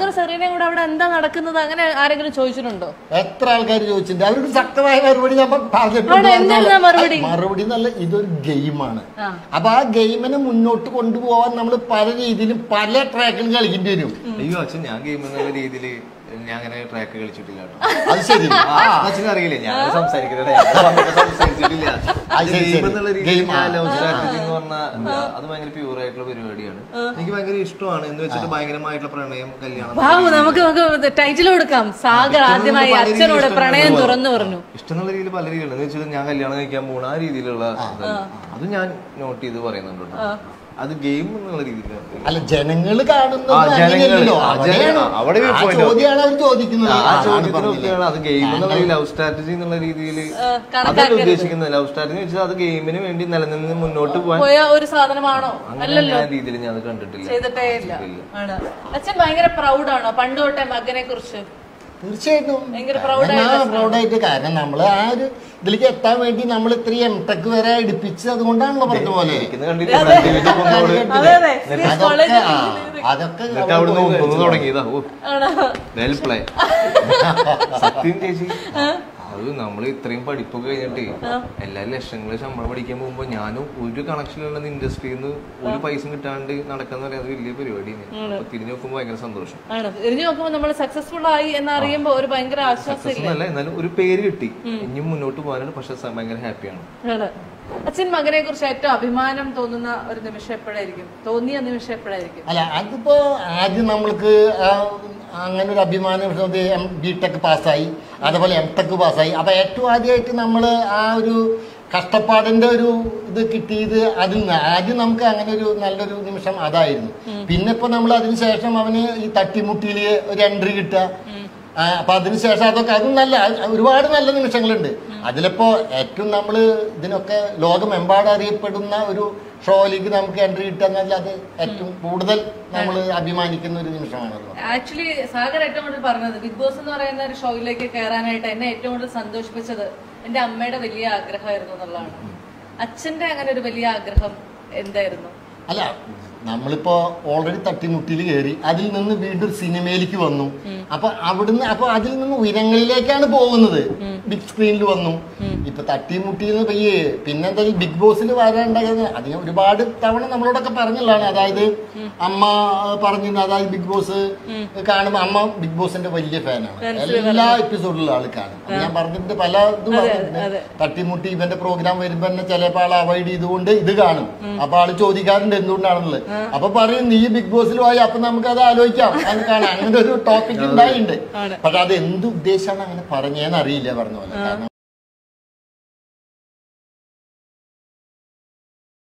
സാഗർ സെറീനയും കൂടെ അവിടെ എന്താ നടക്കുന്നത് അങ്ങനെ ആരെങ്കിലും ചോദിച്ചിട്ടുണ്ടോ എത്ര ആൾക്കാർ ചോദിച്ചിട്ടുണ്ട് അവർക്ക് ശക്തമായ മറുപടി ഞാൻ അവിടെ എന്തായിരുന്നു ആ മറുപടി? മറുപടി എന്നല്ല ഇതൊരു ഗെയിമാണ് ആ. അപ്പൊ ആ ഗെയിമിനെ മുന്നോട്ട് കൊണ്ടുപോകാൻ നമ്മൾ പല രീതിയിലും പല ട്രാക്കിലും കളിക്കേണ്ടി വരും അയ്യോ അച്ഛൻ ഞാൻ ഗെയിം എന്നുള്ള രീതിയിൽ ഞാൻ അങ്ങനെ ട്രാക്ക് കളിച്ചിട്ടില്ല കേട്ടോ അത് ശരി ആ, അച്ഛന് അറിയില്ലേ ഞാൻ സംസാരിക്കുന്നത് ഞാൻ വന്നിട്ട് സംസാരിച്ചിട്ടില്ല അത് ശരി, ഗെയിം ശരി. എന്നുള്ള രീതിയിൽ Game, ആ. ഞാൻ ലവ് സ്ട്രാറ്റജി എന്ന് പറഞ്ഞാൽ അത് ഭയങ്കര പ്യൂർ ആയിട്ടുള്ള പരിപാടിയാണ് എനിക്ക് ഭയങ്കര ഇഷ്ടമാണ് എന്ന് വെച്ചിട്ട് ഭയങ്കരമായിട്ടുള്ള പ്രണയം കല്യാണം വാവ് നമുക്ക് നമുക്ക് ടൈറ്റിൽ കൊടുക്കാം സാഗർ ആദ്യമായി പല രീതിയിൽ അച്ഛനോട് ഇഷ്ടം പ്രണയം ഉണ്ട്. തുറന്നു പറഞ്ഞു ഇഷ്ടം എന്നുള്ള രീതിയിൽ പല രീതിയിലുണ്ട് എന്ന് വെച്ചാൽ ഞാൻ കല്യാണം കഴിക്കാൻ പോണ ആ രീതിയിലുള്ള ഇതല്ല. അത് ഞാൻ നോട്ട് ചെയ്ത് പറയുന്നുണ്ട് കേട്ടോ. അത് ഗെയിം എന്നുള്ള രീതിയിലാണ് അല്ല ജനങ്ങള് കാണുന്നത് ആ, ജനങ്ങള്. അങ്ങനെയല്ലല്ലോ ആ, അവിടെയാണ് ജന- അവിടെ ആ viewpoint. ചോദ്യമാണ് അവർ ചോദിക്കുന്നത് ആ അതാണ് ചോദ്യത്തിനൊക്കെയാണ് പറഞ്ഞില്ലേ. അത് ഗെയിം എന്നുള്ള ലവ് സ്ട്രാറ്റജി എന്നുള്ള രീതിയിൽ അതല്ല കണക്കാക്കരുത്. ഉദ്ദേശിക്കുന്നത് ലവ് സ്ട്രാറ്റജി വെച്ചാൽ അത് ഗെയിമിന് വേണ്ടി നിലനിന്ന് മുന്നോട്ട് പോകാൻ പോയ ഒരു സാധനമാണോ അങ്ങനെ ഞാൻ രീതിയിൽ ഞാൻ അത് കണ്ടിട്ടില്ല ചെയ്തിട്ടേ ഇല്ല ആണ് അച്ഛൻ ഭയങ്കര പ്രൗഡാണോ പണ്ട് തൊട്ടേ മകനെ കുറിച്ച് തീർച്ചയായിട്ടും ഭയങ്കര proud ആയ പ്രൗഡായിട്ട് കാരണം നമ്മൾ ആ ഒരു ഇതിലേക്ക് എത്താൻ വേണ്ടി നമ്മൾ ഇത്രയും എം ടെക് വരെ അടുപ്പിച്ച് അതുകൊണ്ടാണല്ലോ പറഞ്ഞ പോലെ ഇരിക്കുന്നത് കണ്ടില്ലേ ഫ്രണ്ട് വീട്ടിൽ കൊണ്ടുപോയി അതെ അതെ Swiss അതൊക്കെ college ആ, ൽ അതൊക്കെ എന്നിട്ട് അവിടുന്ന് ഒന്നു തുടങ്ങിയതാ ഓ ആണോ വെൽ പ്ലേ സത്യം ചേച്ചി അത് നമ്മൾ ഇത്രയും പഠിപ്പൊക്കെ കഴിഞ്ഞിട്ട് എല്ലാ ലക്ഷങ്ങള് ശമ്പളം പഠിക്കാൻ പോകുമ്പോ ഞാനും ഒരു കണക്ഷനുള്ള ഇൻഡസ്ട്രിയിൽ നിന്ന് ഒരു പൈസ കിട്ടാണ്ട് നടക്കാന്ന് പറയാൻ അത് വലിയ പരിപാടിയാണ് അപ്പൊ തിരിഞ്ഞു നോക്കുമ്പോ ഭയങ്കര സന്തോഷം ആണ് തിരിഞ്ഞു നോക്കുമ്പോ നമ്മൾ സക്സസ്ഫുൾ ആയി എന്നറിയുമ്പോ ഒരു ഭയങ്കര ആശ്വാസം സക്സസ് എന്നല്ല എന്നാലും ഒരു പേര് കിട്ടി ഇനിയും മുന്നോട്ട് പോകാനാണ് പക്ഷെ സ- ഭയങ്കര ഹാപ്പിയാണ് ആണ് അച്ഛൻ മകനെ കുറിച്ച് ഏറ്റവും അഭിമാനം തോന്നുന്ന ഒരു നിമിഷം എപ്പോഴായിരിക്കും തോന്നിയ നിമിഷം എപ്പോഴായിരിക്കും അല്ല അതിപ്പോ ആദ്യം നമ്മൾക്ക് ആ, അങ്ങനെ ഒരു അഭിമാനം എം ബി ടെക് പാസ്സായി അതേപോലെ എം ടെക് പാസ്സായി അപ്പൊ ഏറ്റവും ആദ്യമായിട്ട് നമ്മൾ ആ ഒരു കഷ്ടപ്പാടിന്റെ ഒരു ഇത് കിട്ടിയത് അതിൽ നിന്ന് ആദ്യം നമുക്ക് അങ്ങനെ ഒരു നല്ലൊരു നിമിഷം അതായിരുന്നു പിന്നെ ഇപ്പൊ നമ്മൾ അതിന് ശേഷം അവന് ഈ തട്ടിമുട്ടിയില് ഒരു എൻട്രി കിട്ടുക ആ, അപ്പൊ അതിനുശേഷം അതൊക്കെ അതും നല്ല അത് ഒരുപാട് നല്ല നിമിഷങ്ങളുണ്ട് അതിലിപ്പോ ഏറ്റവും നമ്മൾ ഇതിനൊക്കെ ലോകമെമ്പാടും അറിയപ്പെടുന്ന ഒരു ഷോയിലേക്ക് നമുക്ക് എൻട്രി കിട്ടുക എന്നാൽ അത് ഏറ്റവും കൂടുതൽ നമ്മൾ അഭിമാനിക്കുന്ന ഒരു നിമിഷമാണല്ലോ ആക്ച്വലി സാഗർ ഏറ്റവും കൂടുതൽ പറഞ്ഞത് ബിഗ് ബോസ് എന്ന് പറയുന്ന ഒരു ഷോയിലേക്ക് കയറാനായിട്ട് എന്നെ ഏറ്റവും കൂടുതൽ സന്തോഷിപ്പിച്ചത് എന്റെ അമ്മയുടെ വലിയ ആഗ്രഹമായിരുന്നു എന്നുള്ളതാണ് അച്ഛന്റെ അങ്ങനെ ഒരു വലിയ ആഗ്രഹം എന്തായിരുന്നു അല്ല നമ്മളിപ്പോ ഓൾറെഡി തട്ടിമുട്ടിയിൽ കയറി അതിൽ നിന്ന് വീണ്ടും ഒരു സിനിമയിലേക്ക് വന്നു അപ്പൊ അവിടുന്ന് അപ്പൊ അതിൽ നിന്ന് ഉയരങ്ങളിലേക്കാണ് പോകുന്നത് ബിഗ് സ്ക്രീനിൽ വന്നു ഇപ്പൊ തട്ടിമുട്ടിന്ന് ഈ പിന്നെന്തായാലും ബിഗ് ബോസിൽ വരേണ്ടത് അതിന് ഒരുപാട് തവണ നമ്മളോടൊക്കെ പറഞ്ഞുള്ളതാണ് അതായത് അമ്മ പറഞ്ഞിരുന്നു അതായത് ബിഗ് ബോസ് കാണുമ്പോ അമ്മ ബിഗ് ബോസിന്റെ വലിയ ഫാനാണ് എല്ലാ എപ്പിസോഡിലും ആള് കാണും അപ്പൊ ഞാൻ പറഞ്ഞിട്ട് പല ഇതും പറഞ്ഞിട്ടുണ്ട് തട്ടിമുട്ടി ഇവന്റെ പ്രോഗ്രാം വരുമ്പോ തന്നെ ചിലപ്പോ ആൾ അവോയ്ഡ് ചെയ്തുകൊണ്ട് ഇത് കാണും അപ്പൊ ആള് ചോദിക്കാറുണ്ട് എന്തുകൊണ്ടാണെന്നുള്ളത് അപ്പൊ പറയും നീ ബിഗ് ബോസിൽ പോയി അപ്പൊ നമുക്ക് അത് ആലോചിക്കാം അത് കാണാം അങ്ങനെ ഒരു ടോപ്പിക് ഉണ്ടായിട്ടുണ്ട് പക്ഷെ അത് എന്ത് ഉദ്ദേശമാണ് അങ്ങനെ പറഞ്ഞേന്ന് അറിയില്ല പറഞ്ഞ പോലെ കാരണം